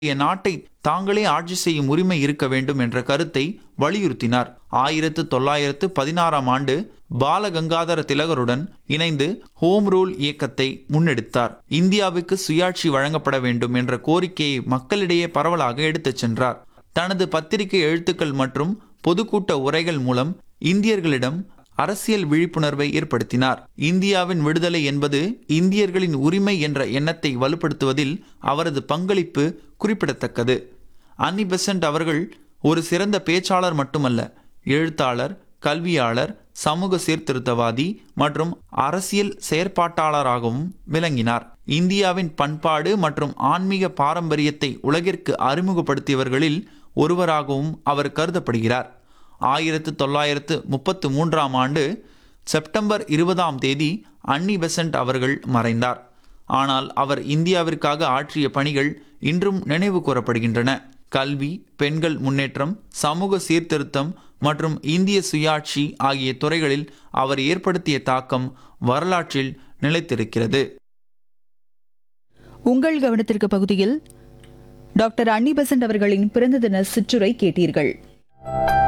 என் நாட்டை தாங்களே ஆட்சி செய்யும் உரிமை இருக்க வேண்டும் என்ற கருத்தை வலியுறுத்தினார் ஆயிரத்து தொள்ளாயிரத்து பதினாறாம் ஆண்டு பாலகங்காதர திலகருடன் இணைந்து ஹோம் ரூல் இயக்கத்தை முன்னெடுத்தார் இந்தியாவுக்கு சுயாட்சி வழங்கப்பட வேண்டும் என்ற கோரிக்கையை மக்களிடையே பரவலாக எடுத்துச் சென்றார் தனது பத்திரிகை எழுத்துக்கள் மற்றும் பொதுக்கூட்ட உரைகள் மூலம் இந்தியர்களிடம் அரசியல் விழிப்புணர்வை ஏற்படுத்தினார் இந்தியாவின் விடுதலை என்பது இந்தியர்களின் உரிமை என்ற எண்ணத்தை வலுப்படுத்துவதில் அவரது பங்களிப்பு குறிப்பிடத்தக்கது அன்னி பெசன்ட் அவர்கள் ஒரு சிறந்த பேச்சாளர் மட்டுமல்ல எழுத்தாளர் கல்வியாளர் சமூக சீர்திருத்தவாதி மற்றும் அரசியல் செயற்பாட்டாளராகவும் விளங்கினார் இந்தியாவின் பண்பாடு மற்றும் ஆன்மீக பாரம்பரியத்தை உலகிற்கு அறிமுகப்படுத்தியவர்களில் ஒருவராகவும் அவர் கருதப்படுகிறார் ஆயிரத்து தொள்ளாயிரத்து முப்பத்து மூன்றாம் ஆண்டு செப்டம்பர் இருபதாம் தேதி அன்னி பெசன்ட் அவர்கள் மறைந்தார் ஆனால் அவர் இந்தியாவிற்காக ஆற்றிய பணிகள் இன்றும் நினைவு கூறப்படுகின்றன கல்வி பெண்கள் முன்னேற்றம் சமூக சீர்திருத்தம் மற்றும் இந்திய சுயாட்சி ஆகிய துறைகளில் அவர் ஏற்படுத்திய தாக்கம் வரலாற்றில் நிலைத்திருக்கிறது உங்கள் கவனத்திற்கு பகுதியில் டாக்டர் அன்னி பெசன்ட் அவர்களின் பிறந்த தின சிற்றுரை கேட்டீர்கள்